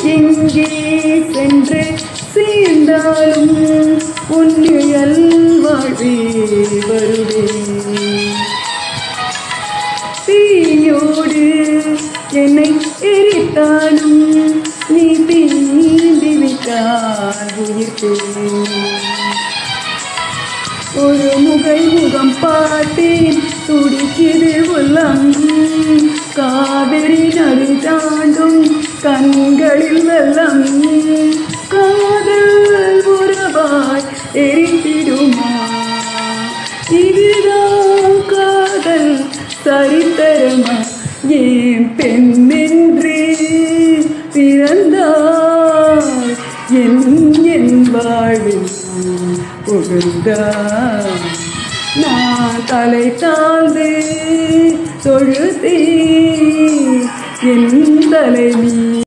எங்கே சென்று சேர்ந்தாலும் உன்னிழல் வாழ்வே வருவேன் தீயோடு என்னை எரித்தாலும் நீ தீண்டி விட்டால் உயிர்த்தேன் ஒரு முகை முகம் பார்த்தேன் துடிக்குது உள்ளம் காவிரி நடு தாண்டும் கண்களில் வெள்ளம் காதல் உறவாய் எரித்திடுமா இதுதான் காதல் சரித்தரமா ஏன் பெண்ணென்று பிறந்தாய் என் என் வாழ்வில் புகழ்ந்தாய் நான் தலை தாழ்ந்து தொழுதே என் தலை நீ